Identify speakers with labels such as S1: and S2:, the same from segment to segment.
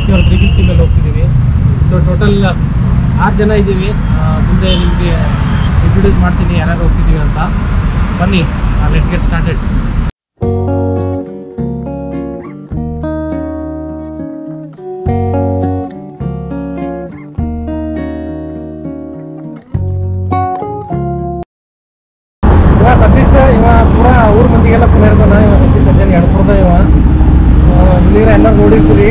S1: ಮೆಟ್ಯೂರ್ three fifty ಮೇಲೆ ಹೋಗ್ತಿದ್ದೀವಿ so total ಆರು ಜನ ಇದ್ದೀವಿ ಆ, ಮುಂದೆ ನಿಮಗೆ ಇಂಟ್ರೊಡ್ಯೂಸ್ ಮಾಡ್ತೀನಿ ಯಾರ್ಯಾರು ಹೋಗ್ತಿದ್ದೀವಿ ಅಂತ ಬನ್ನಿ ಲೆಟ್ಸ್ ಗೆಟ್ ಸ್ಟಾರ್ಟೆಡ್ ಇವ ಸತೀಶ್ ಇವ ಪೂರಾ ಊರ್ ಮಂದಿಗೆಲ್ಲ ಪುನಃ ಇರ್ತಾನ ಇವ ಸತೀಶ್ ಸಜ್ಜನ್ ಎಡ್ಕೊಡ್ದ ಇವ ಇಲ್ಲಿರ ಎಲ್ಲರೂ ನೋಡಿರ್ತೀರಿ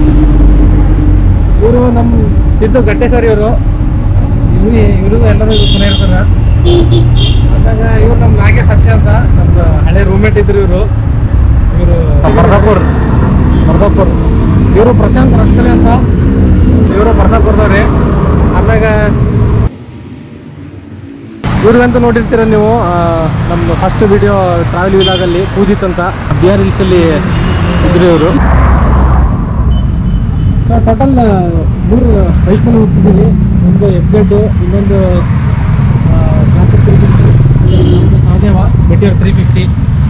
S1: ಇವರು ನಮ್ಮ ಸಿದ್ದು ಗಟ್ಟೇಶ್ವರಿ ಇವರು ಇವ್ರು ಇವರು ಎಲ್ಲರೂ ಪುನಃ ಇರ್ತಾರ ಅಂದಾಗ ಇವ್ರು ನಮ್ಮ ನಾಗೇಶ್ ಸತ್ಯ ಅಂತ ನಮ್ದು ಹಳೆ ರೂಮ್ಮೇಟ್ ಇದ್ರು ಇವರು ಇವರು ಬರ್ದಾಪುರ್ ಬರ್ದಾಪುರ್ ಇವರು ಪ್ರಶಾಂತ್ ರಸ್ತಲೆ ಅಂತ ಇವರು ಬರ್ದಾಪುರದವ್ರಿ ಆಮ್ಯಾಗ ಇವ್ರಿಗಂತೂ ನೋಡಿರ್ತೀರ ನೀವು ಆ, ನಮ್ದು ಫಸ್ಟ್ ವಿಡಿಯೋ ಟ್ರಾವೆಲ್ ವಿಲಾಗಲ್ಲಿ ಪೂಜಿತ್ ಅಂತ ಬಿ ಆರ್ ಹಿಲ್ಸಲ್ಲಿ ಇದ್ರು ಇವರು ಸೊ ಟೋಟಲ್ ಮೂರು ಬೈಕ್ನಲ್ಲಿ ಹೋಗ್ತಿದ್ದೀವಿ ಒಂದು ಎಫ್ ಜೆಡ್ ಇನ್ನೊಂದು ಕ್ಲಾಸಿಕ್ ತ್ರೀ ಫಿಫ್ಟಿ ಇನ್ನೊಂದು ಸಾದೇವ ಬೆಟಿಯರ್ three fifty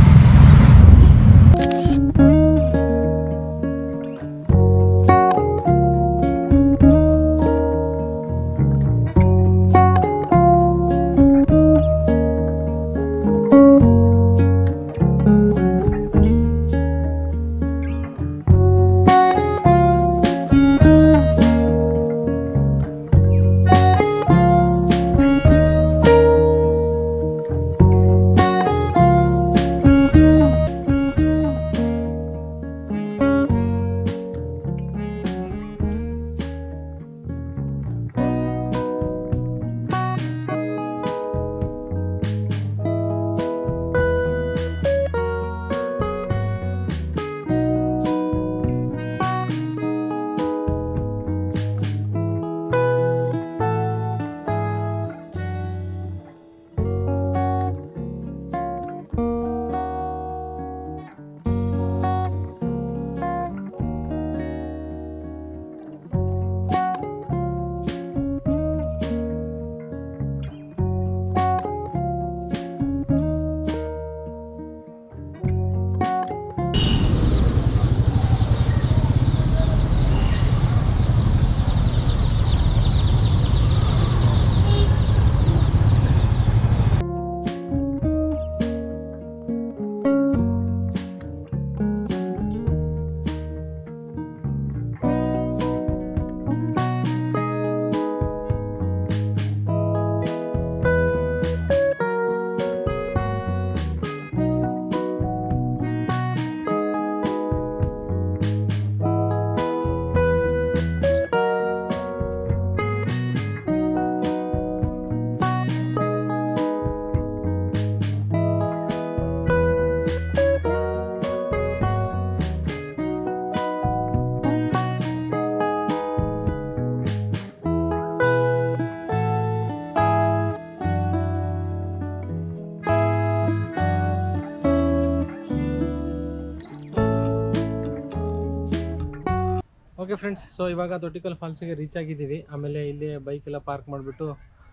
S1: okay friends so ಇವಾಗ ದೊಡ್ಡಿಕಲ್ ಫಾಲ್ಸಿಗೆ ರೀಚ್ ಆಗಿದ್ದೀವಿ ಆಮೇಲೆ ಇಲ್ಲಿ ಬೈಕ್ ಎಲ್ಲ ಪಾರ್ಕ್ ಮಾಡಿಬಿಟ್ಟು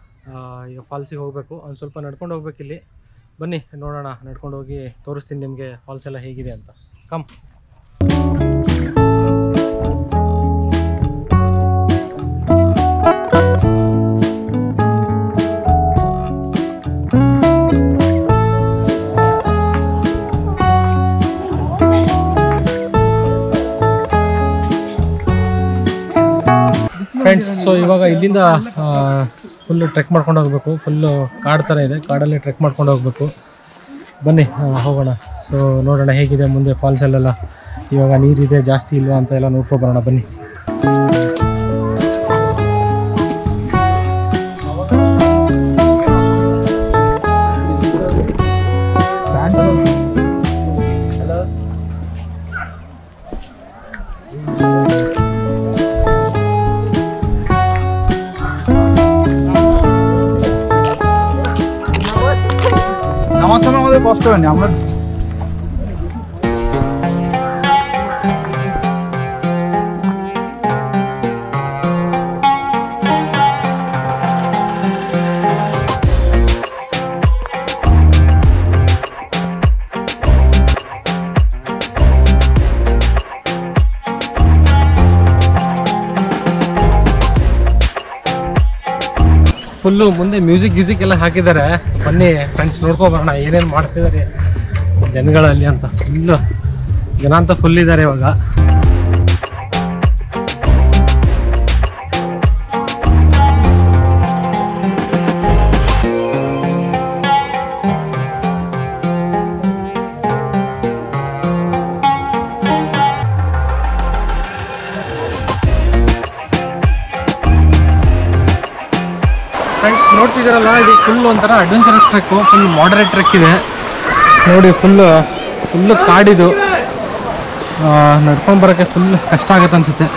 S1: ಈಗ ಫಾಲ್ಸಿಗೆ ಹೋಗಬೇಕು ಒಂದು ಸ್ವಲ್ಪ ನಡ್ಕೊಂಡು ಹೋಗ್ಬೇಕು ಇಲ್ಲಿ ಬನ್ನಿ ನೋಡೋಣ ನಡ್ಕೊಂಡು ಹೋಗಿ ತೋರಿಸ್ತೀನಿ ನಿಮಗೆ ಫಾಲ್ಸ್ ಎಲ್ಲ ಹೇಗಿದೆ ಅಂತ ಕಮ್ ಫ್ರೆಂಡ್ಸ್ ಸೊ ಇವಾಗ ಇಲ್ಲಿಂದ ಫುಲ್ ಟ್ರೆಕ್ ಮಾಡ್ಕೊಂಡು ಹೋಗಬೇಕು ಫುಲ್ಲು ಕಾಡು ಥರ ಇದೆ ಕಾಡಲ್ಲಿ ಟ್ರೆಕ್ ಮಾಡ್ಕೊಂಡು ಹೋಗಬೇಕು ಬನ್ನಿ ಆ, ಹೋಗೋಣ ಸೊ ನೋಡೋಣ ಹೇಗಿದೆ ಮುಂದೆ ಫಾಲ್ಸಲ್ಲೆಲ್ಲ ಇವಾಗ ನೀರಿದೆ ಜಾಸ್ತಿ ಇಲ್ವಾ ಅಂತ ಎಲ್ಲ ನೋಡ್ಕೊಂಡು ಬರೋಣ ಬನ್ನಿ
S2: নামার সময় আমাদের কষ্ট হয়নি আমরা
S1: ಫುಲ್ಲು ಮುಂದೆ ಮ್ಯೂಸಿಕ್ ಗ್ಯೂಸಿಕ್ ಎಲ್ಲ ಹಾಕಿದ್ದಾರೆ ಬನ್ನಿ ಫ್ರೆಂಡ್ಸ್ ನೋಡ್ಕೊ ಬರೋಣ ಏನೇನು ಮಾಡ್ತಿದ್ದಾರೆ ಜನಗಳಲ್ಲಿ ಅಂತ ಫುಲ್ಲು ಜನ ಅಂತ ಫುಲ್ ಇದ್ದಾರೆ ಇವಾಗ ಫ್ರೆಂಡ್ಸ್ ನೋಡ್ತಿದ್ದೀರಲ್ಲ ಇದು ಫುಲ್ ಒಂಥರ adventurous trek full moderate trek ಇದೆ ನೋಡಿ ಫುಲ್ಲು ಫುಲ್ಲು ಕಾಡಿದು ನಡ್ಕೊಂಡು ಬರೋಕ್ಕೆ ಫುಲ್ ಕಷ್ಟ ಆಗುತ್ತೆ ಅನ್ಸುತ್ತೆ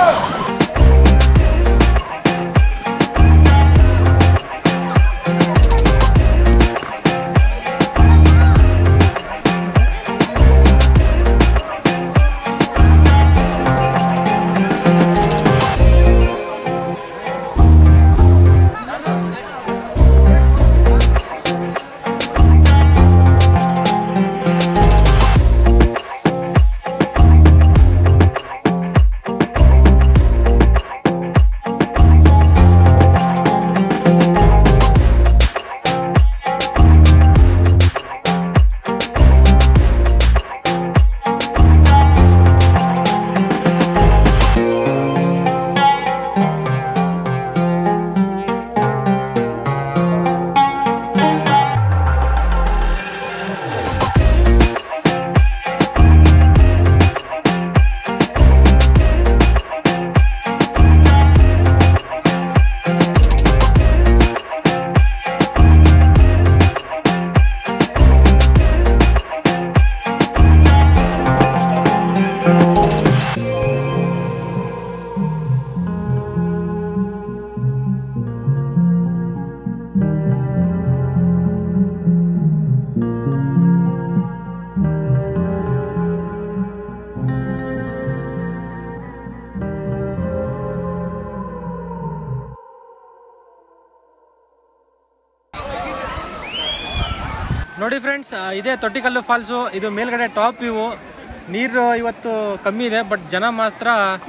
S1: ನೋಡಿ ಫ್ರೆಂಡ್ಸ್ ಇದೇ ತೊಟ್ಟಿಕಲ್ಲು ಫಾಲ್ಸು ಇದು ಮೇಲ್ಗಡೆ ಟಾಪ್ ಇವು ನೀರು ಇವತ್ತು ಕಮ್ಮಿ ಇದೆ ಬಟ್ ಜನ ಮಾತ್ರ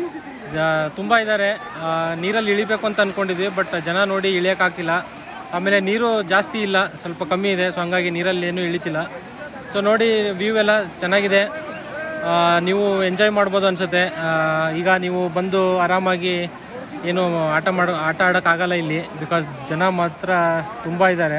S1: ಜ- ತುಂಬ ಇದ್ದಾರೆ ನೀರಲ್ಲಿ ಇಳಿಬೇಕು ಅಂತ ಅಂದ್ಕೊಂಡಿದ್ವಿ ಬಟ್ ಜನ ನೋಡಿ ಇಳಿಯೋಕ್ಕಾಗ್ತಿಲ್ಲ ಆಮೇಲೆ ನೀರು ಜಾಸ್ತಿ ಇಲ್ಲ ಸ್ವಲ್ಪ ಕಮ್ಮಿ ಇದೆ ಸೊ ಹಂಗಾಗಿ ನೀರಲ್ಲಿ ಏನೂ ಇಳಿತಿಲ್ಲ ಸೊ ನೋಡಿ ವ್ಯೂ ಎಲ್ಲ ಚೆನ್ನಾಗಿದೆ ಆ, ನೀವು ಎಂಜಾಯ್ ಮಾಡ್ಬೋದು ಅನ್ಸುತ್ತೆ ಆ, ಈಗ ನೀವು ಬಂದು ಆರಾಮಾಗಿ ಏನು ಆಟ ಮಾಡೋ ಆಟ ಆಡೋಕ್ಕಾಗಲ್ಲ ಇಲ್ಲಿ ಬಿಕಾಸ್ ಜನ ಮಾತ್ರ ತುಂಬ ಇದ್ದಾರೆ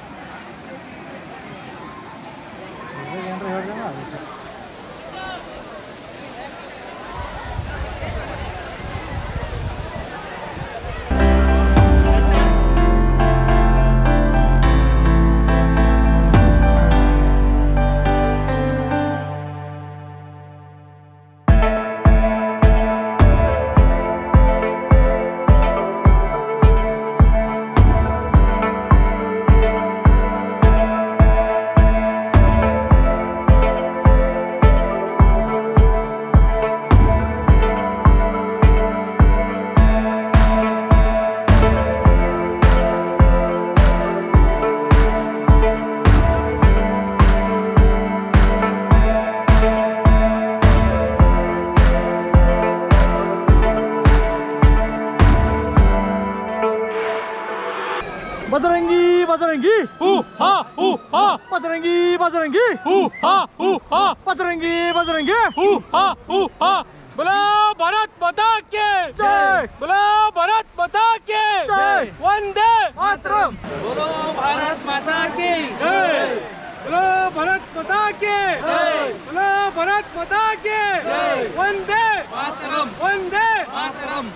S2: ಬಜರಂಗಿ ಬಜರಂಗಿ
S1: ಹೂ ಹಾ ಹೂ ಹಾ
S2: ಬಜರಂಗಿ ಬಜರಂಗಿ
S1: ಹೂ ಹಾ ಹೂ ಹಾ
S2: ಬಜರಂಗಿ ಬಜರಂಗಿ
S1: ಹೂ ಹಾ ಹೂ ಹಾ बोला भारत माता के
S2: जय।
S1: बोला भारत माता के
S2: जय।
S1: वंदे
S2: ಮಾತರಂ
S1: बोलो भारत माता की जय बोलो भारत माता के जय बोलो भारत माता के जय वंदे मातरम वंदे मातरम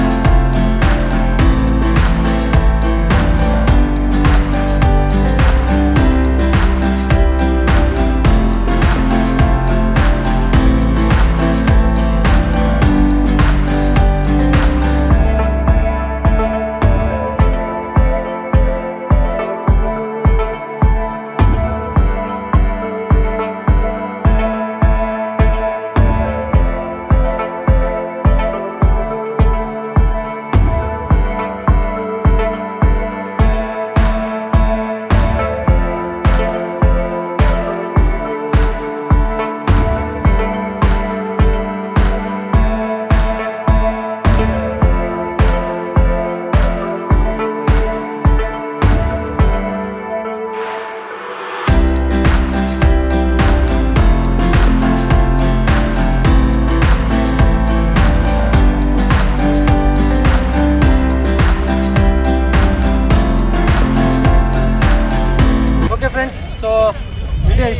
S3: ಠಠಠಠ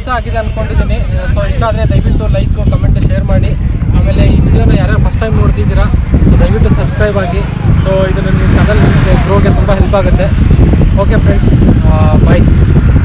S1: ಇಷ್ಟ ಆಗಿದೆ ಅಂದ್ಕೊಂಡಿದ್ದೀನಿ ಸೊ ಇಷ್ಟ ಆದರೆ ದಯವಿಟ್ಟು ಲೈಕ್ ಕಮೆಂಟ್ ಶೇರ್ ಮಾಡಿ ಆಮೇಲೆ ಈ ವಿಡಿಯೋನ ಯಾರ್ಯಾರು ಫಸ್ಟ್ ಟೈಮ್ ನೋಡ್ತಿದ್ದೀರಾ ಸೊ ದಯವಿಟ್ಟು ಸಬ್ಸ್ಕ್ರೈಬ್ ಆಗಿ ಸೊ ಇದು ನನ್ನ ಚಾನಲ್ ನಿಮಗೆ ಗ್ರೋಗೆ ತುಂಬ ಹೆಲ್ಪ್ ಆಗುತ್ತೆ ಓಕೆ ಫ್ರೆಂಡ್ಸ್ ಬಾಯ್